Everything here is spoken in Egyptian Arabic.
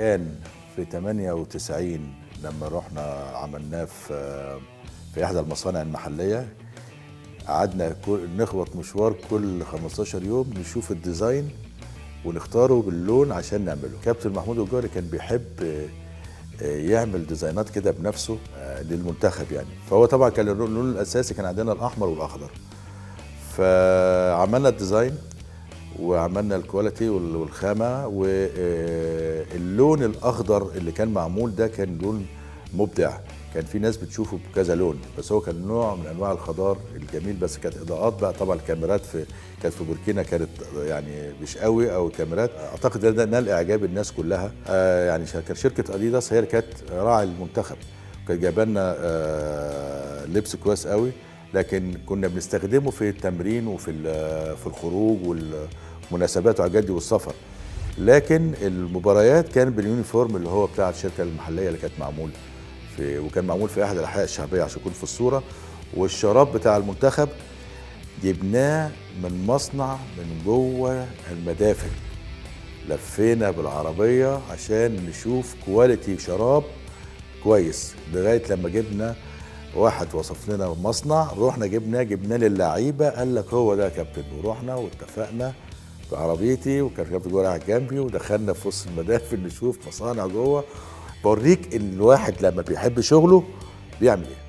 الان في 98 لما رحنا عملناه في في احدى المصانع المحليه قعدنا كل- نخبط مشوار كل 15 يوم نشوف الديزاين ونختاره باللون عشان نعمله كابتن محمود الجوهري كان بيحب آه، آه، يعمل ديزاينات كده بنفسه آه، للمنتخب يعني فهو طبعا كان اللون اللون الاساسي كان عندنا الاحمر والاخضر فعملنا الديزاين وعملنا الكواليتي وال- والخامه واللون الاخضر اللي كان معمول ده كان لون مبدع كان في ناس بتشوفه بكذا لون بس هو كان نوع من انواع الخضار الجميل بس كانت اضاءات بقى طبعا الكاميرات في كانت في بوركينا كانت يعني مش قوي او الكاميرات اعتقد ده نال اعجاب الناس كلها آه يعني كان شركه اديداس هي اللي كانت راعي المنتخب كانت جايبه لنا آه لبس كويس قوي لكن كنا بنستخدمه في التمرين وفي ال- في الخروج والمناسبات والحاجات دي والسفر لكن المباريات كان باليونيفورم اللي هو بتاع الشركه المحليه اللي كانت معمول في وكان معمول في احد الاحياء الشعبيه عشان يكون في الصوره والشراب بتاع المنتخب جبناه من مصنع من جوه المدافن لفينا بالعربيه عشان نشوف كواليتي شراب كويس لغايه لما جبنا واحد وصف لنا مصنع رحنا جبناه جبناه للعيبه قال لك هو ده يا كابتن ورحنا واتفقنا بعربيتي وكان كابتن جوه قاعد جنبي ودخلنا في وسط المدافن نشوف مصانع جوه بوريك ان الواحد لما بيحب شغله بيعمل ايه